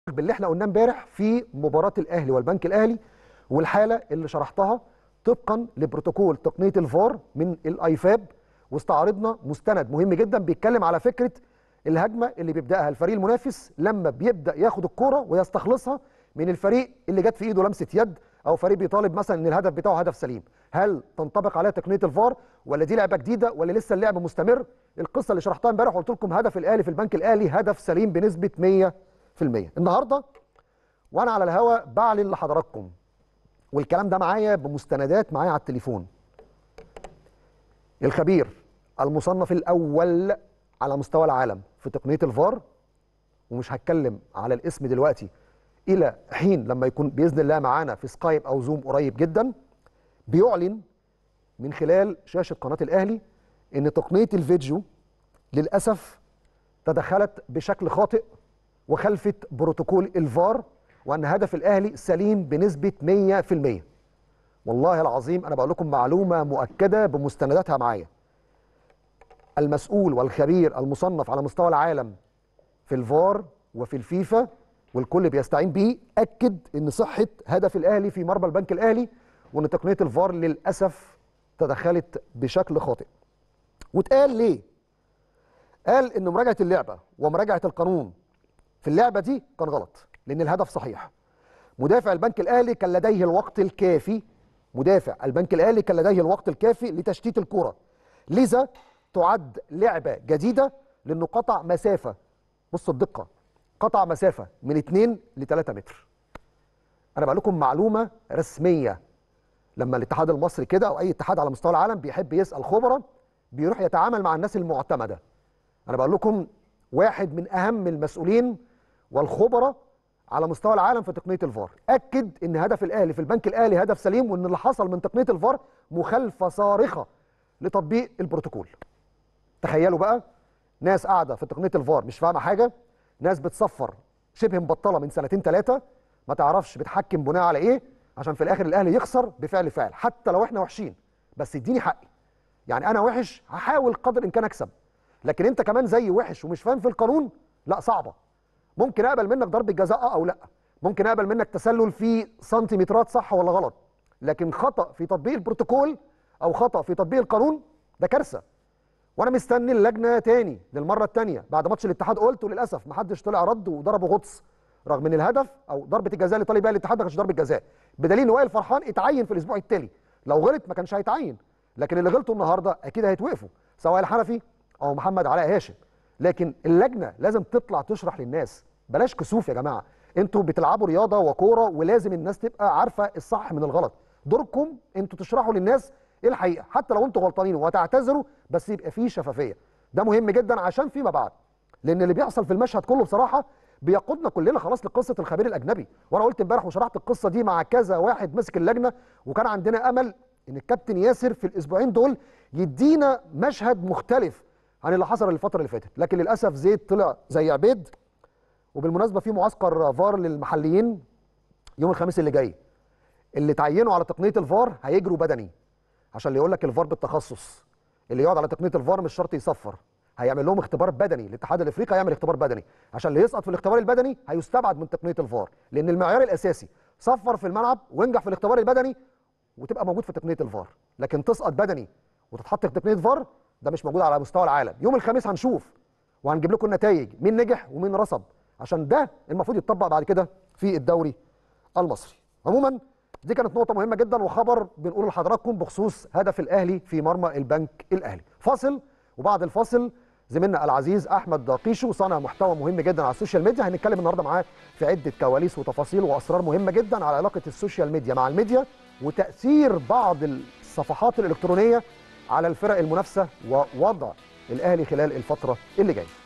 باللي احنا قلناه امبارح في مباراه الاهلي والبنك الاهلي والحاله اللي شرحتها طبقا لبروتوكول تقنيه الفار من الايفاب واستعرضنا مستند مهم جدا بيتكلم على فكره الهجمه اللي بيبداها الفريق المنافس لما بيبدا ياخد الكوره ويستخلصها من الفريق اللي جت في ايده لمسه يد او فريق بيطالب مثلا ان الهدف بتاعه هدف سليم هل تنطبق عليها تقنيه الفار ولا دي لعبه جديده ولا لسه اللعب مستمر القصه اللي شرحتها امبارح وقلت لكم هدف الاهلي في البنك الاهلي هدف سليم بنسبه 100% النهارده وانا على الهوا بعلن لحضراتكم والكلام ده معايا بمستندات معايا على التليفون الخبير المصنف الاول على مستوى العالم في تقنيه الفار ومش هتكلم على الاسم دلوقتي الى حين لما يكون باذن الله معانا في سكايب او زوم قريب جدا بيعلن من خلال شاشه قناه الاهلي ان تقنيه الفيديو للاسف تدخلت بشكل خاطئ وخلفت بروتوكول الفار وان هدف الاهلي سليم بنسبه 100% والله العظيم انا بقول لكم معلومه مؤكده بمستنداتها معايا المسؤول والخبير المصنف على مستوى العالم في الفار وفي الفيفا والكل بيستعين بيه اكد ان صحه هدف الاهلي في مرمى البنك الاهلي وان تقنيه الفار للاسف تدخلت بشكل خاطئ واتقال ليه قال ان مراجعه اللعبه ومراجعه القانون في اللعبه دي كان غلط لان الهدف صحيح مدافع البنك الاهلي كان لديه الوقت الكافي مدافع البنك الاهلي كان لديه الوقت الكافي لتشتيت الكره لذا تعد لعبه جديده لانه قطع مسافه بص الدقه قطع مسافه من 2 ل 3 متر انا بقول لكم معلومه رسميه لما الاتحاد المصري كده او اي اتحاد على مستوى العالم بيحب يسال خبراء بيروح يتعامل مع الناس المعتمده انا بقول لكم واحد من اهم المسؤولين والخبراء على مستوى العالم في تقنيه الفار اكد ان هدف الاهلي في البنك الاهلي هدف سليم وان اللي حصل من تقنيه الفار مخالفه صارخه لتطبيق البروتوكول تخيلوا بقى ناس قاعده في تقنيه الفار مش فاهمه حاجه ناس بتصفر شبه مبطله من سنتين ثلاثه ما تعرفش بتحكم بناء على ايه عشان في الاخر الاهلي يخسر بفعل فاعل حتى لو احنا وحشين بس اديني حقي يعني انا وحش هحاول قدر الامكان اكسب لكن انت كمان زي وحش ومش فاهم في القانون لا صعبه ممكن اقبل منك ضربه جزاء اه او لا ممكن اقبل منك تسلل في سنتيمترات صح ولا غلط لكن خطا في تطبيق البروتوكول او خطا في تطبيق القانون ده كارثه وانا مستني اللجنه تاني للمره الثانيه بعد ماتش الاتحاد قلت وللاسف ما حدش طلع رد وضربه غطس رغم ان الهدف او ضربه الجزاء اللي طالب بيها الاتحاد ما كانتش ضربه جزاء بدليل ان وائل فرحان اتعين في الاسبوع التالي لو غلط ما كانش هيتعين لكن اللي غلطوا النهارده اكيد هيتوقفوا سواء الحنفي او محمد علاء هاشم لكن اللجنه لازم تطلع تشرح للناس بلاش كسوف يا جماعه انتوا بتلعبوا رياضه وكوره ولازم الناس تبقى عارفه الصح من الغلط دوركم انتوا تشرحوا للناس ايه الحقيقه حتى لو انتوا غلطانين وهتعتذروا بس يبقى فيه شفافيه ده مهم جدا عشان فيما بعد لان اللي بيحصل في المشهد كله بصراحه بيقودنا كلنا خلاص لقصه الخبير الاجنبي وانا قلت امبارح وشرحت القصه دي مع كذا واحد مسك اللجنه وكان عندنا امل ان الكابتن ياسر في الاسبوعين دول يدينا مشهد مختلف عن اللي حصل الفتره اللي فاتت لكن للاسف زيد طلع زي عبيد وبالمناسبه في معسكر فار للمحليين يوم الخميس اللي جاي اللي تعينوا على تقنيه الفار هيجروا بدني عشان اللي يقول لك الفار بالتخصص اللي يقعد على تقنيه الفار مش شرط يصفر هيعمل لهم اختبار بدني الاتحاد الافريقي هيعمل اختبار بدني عشان اللي يسقط في الاختبار البدني هيستبعد من تقنيه الفار لان المعيار الاساسي صفر في الملعب وانجح في الاختبار البدني وتبقى موجود في تقنيه الفار لكن تسقط بدني وتتحط في تقنيه فار ده مش موجود على مستوى العالم يوم الخميس هنشوف وهنجيب لكم النتائج مين نجح ومين رصد عشان ده المفروض يتطبق بعد كده في الدوري المصري عموما دي كانت نقطة مهمة جدا وخبر بنقوله لحضراتكم بخصوص هدف الأهلي في مرمى البنك الأهلي. فاصل وبعد الفاصل زميلنا العزيز أحمد قيشو صانع محتوى مهم جدا على السوشيال ميديا هنتكلم النهارده معاه في عدة كواليس وتفاصيل وأسرار مهمة جدا على علاقة السوشيال ميديا مع الميديا وتأثير بعض الصفحات الإلكترونية على الفرق المنافسة ووضع الأهلي خلال الفترة اللي جاية.